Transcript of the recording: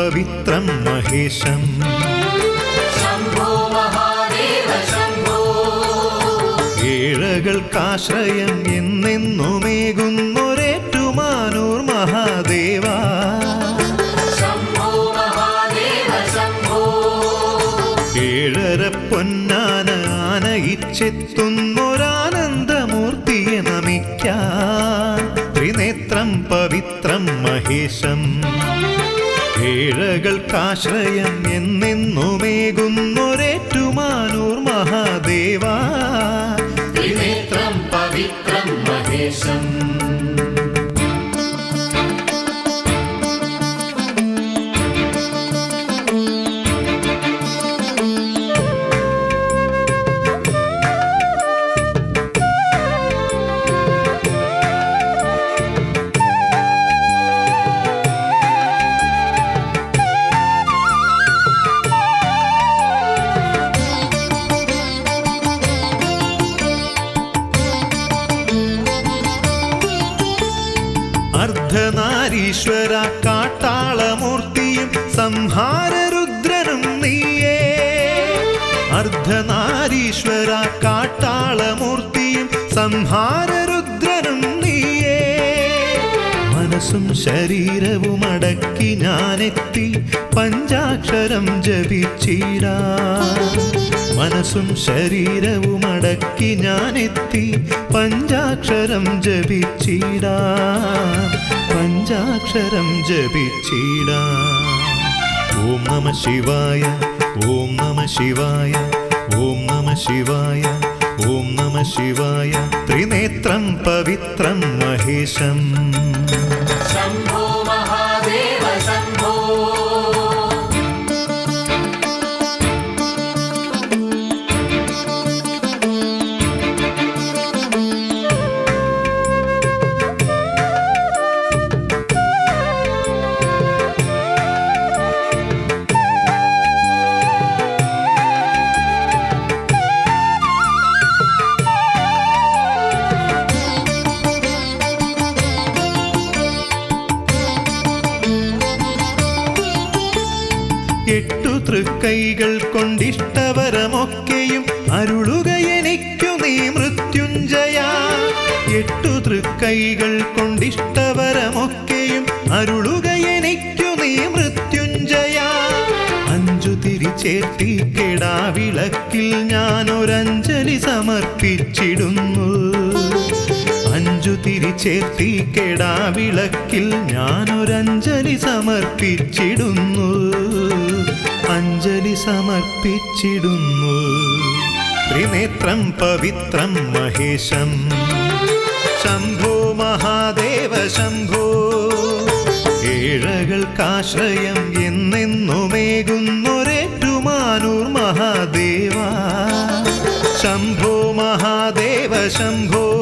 പവിത്രം മഹേശം शम्भो महादेव शम्भो ഏഴകൾക്കാശ്രയം എന്നെന്നുമേകുന്നൊരേറ്റുമാനൂർ മഹാദേവ शम्भो महादेव शम्भो ഏഴര പൊന്നാന ആനയിച്ചെത്തുന്നൊരാനന്ദമൂർത്തിയെ നമിക്കാൻ ത്രിനേത്രം പവിത്രം മഹേശം ഏഴകൾക്കാശ്രയം എന്നെന്നുമേകുന്നൊരേറ്റുമാനൂർ മഹാദേവ त्रिनेत्रं पवित्रं महेशम् അർദ്ധനാരീശ്വര കാട്ടാളമൂർത്തിയും സംഹാരരുദ്രനും നീയേ അർദ്ധനാരീശ്വര കാട്ടാളമൂർത്തിയും സംഹാരരുദ്രനും നീയേ മനസ്സും ശരീരവും അടക്കി ഞാനെത്തി പഞ്ചാക്ഷരം ജപിച്ചിടാ മനസ്സും ശരീരവും അടക്കി ഞാനെത്തി പഞ്ചാക്ഷരം ജപിച്ചിടാ പഞ്ചാക്ഷരം ജപിച്ചിടാ ഓം നമ ശിവായ ഓം നമ ശിവായ ഓം നമ ശിവായ ഓം നമ ശിവായ ത്രിനേത്രം പവിത്രം മഹേശം शम्भो महादेव शम्भो എട്ടു തൃക്കൈകൾ കൊണ്ടിഷ്ടവരമൊക്കെയും അരുളുക എനിക്കു നീ മൃത്യുഞ്ജയ എട്ടു തൃക്കൈകൾ കൊണ്ടിഷ്ടവരമൊക്കെയും അരുളുക എനിക്കു നീ മൃത്യുഞ്ജയ അഞ്ചു തിരിച്ചേർത്തി കെടാവിളക്കിൽ ഞാനൊരഞ്ജലി സമർപ്പിച്ചിടുന്നു അഞ്ചു തിരിച്ചേർത്തി കെടാവിളക്കിൽ ഞാനൊരഞ്ജലി സമർപ്പിച്ചിടുന്നു അഞ്ജലി സമർപ്പിച്ചിടുന്നു ത്രിനേത്രം പവിത്രം മഹേശം ശംഭോ മഹാദേവ ശംഭോ ഏഴകൾക്കാശ്രയം എന്നെന്നുമേകുന്നൊരേറ്റുമാനൂർ മഹാദേവ ശംഭോ മഹാദേവ ശംഭോ